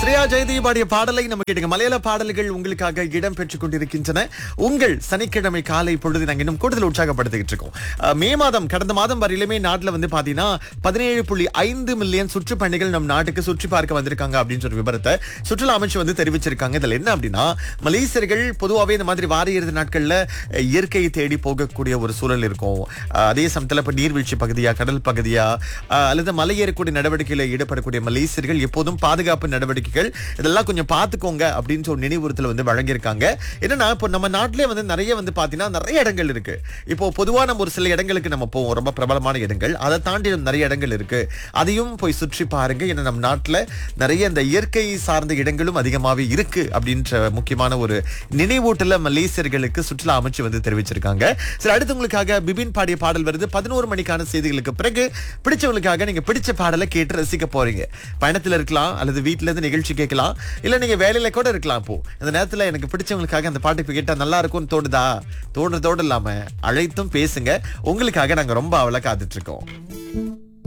ஸ்ரேயா ஜெயதேவி பாடிய பாடலை நம்ம கேட்டுங்க மலையாள பாடல்கள் உங்களுக்காக இடம் பெற்றுக் கொண்டிருக்கின்றன உங்கள் சனிக்கிழமை காலை பொழுது நாங்க இன்னும் கூடுதல் உற்சாகப்படுத்திக்கிட்டு இருக்கோம் அஹ், மே மாதம் கடந்த மாதம் வரையிலுமே நாட்டுல வந்து பாத்தீங்கன்னா பதினேழு புள்ளி ஐந்து மில்லியன் சுற்றுப்பயணிகள் நம் நாட்டுக்கு சுற்றி பார்க்க வந்திருக்காங்க அப்படின்னு ஒரு விவரத்தை சுற்றுலா அமைச்சு வந்து தெரிவிச்சிருக்காங்க இதுல என்ன அப்படின்னா மலேசியர்கள் பொதுவாகவே இந்த மாதிரி வார இறுதி நாட்கள்ல அஹ், இயற்கையை தேடி போகக்கூடிய ஒரு சூழல் இருக்கும் அஹ், அதே சமயத்துல இப்ப நீர்வீழ்ச்சி பகுதியா கடல் பகுதியா அஹ், அல்லது மலை ஏறக்கூடிய நடவடிக்கையில ஈடுபடக்கூடிய மலேசியர்கள் எப்போதும் பாதுகாப்பு நடவடிக்கைகள் இதெல்லாம் கொஞ்சம் பார்த்துக்கோங்க அப்படின்னு ஒரு நினைவுறுத்தல் வந்து வழங்கியிருக்காங்க என்னன்னா இப்போ நம்ம நாட்டிலே வந்து நிறைய வந்து பாத்தீங்கன்னா நிறைய இடங்கள் இருக்கு இப்போ பொதுவா நம்ம ஒரு சில இடங்களுக்கு நம்ம போவோம் ரொம்ப பிரபலமான இடங்கள் அதை தாண்டி நிறைய இடங்கள் இருக்கு அதையும் போய் சுற்றி பாருங்க ஏன்னா நம்ம நாட்டுல நிறைய இந்த இயற்கை சார்ந்த இடங்களும் அதிகமாவே இருக்கு அப்படின்ற முக்கியமான ஒரு நினைவூட்டல மலேசியர்களுக்கு சுற்றுலா அமைச்சு வந்து தெரிவிச்சிருக்காங்க சரி அடுத்து உங்களுக்காக பிபின் பாடிய பாடல் வருது பதினோரு மணிக்கான செய்திகளுக்கு பிறகு பிடிச்சவங்களுக்காக நீங்க பிடிச்ச பாடலை கேட்டு ரசிக்க போறீங்க பயணத்துல இருக்கலாம் அல்லது வீட்ல இருந்து நிகழ்ச்சி கேட்கலாம் இல்ல நீங்க வேலையில கூட இருக்கலாம் இப்போ இந்த நேரத்துல எனக்கு பிடிச்சவங்களுக்காக அந்த பாட்டு இப்ப கேட்டா நல்லா இருக்கும்னு தோணுதா தோன்றதோடு இல்லாம அழைத்தும் பேசுங்க உங்களுக்காக நாங்க ரொம்ப அவளை காத்துட்டு இருக்கோம்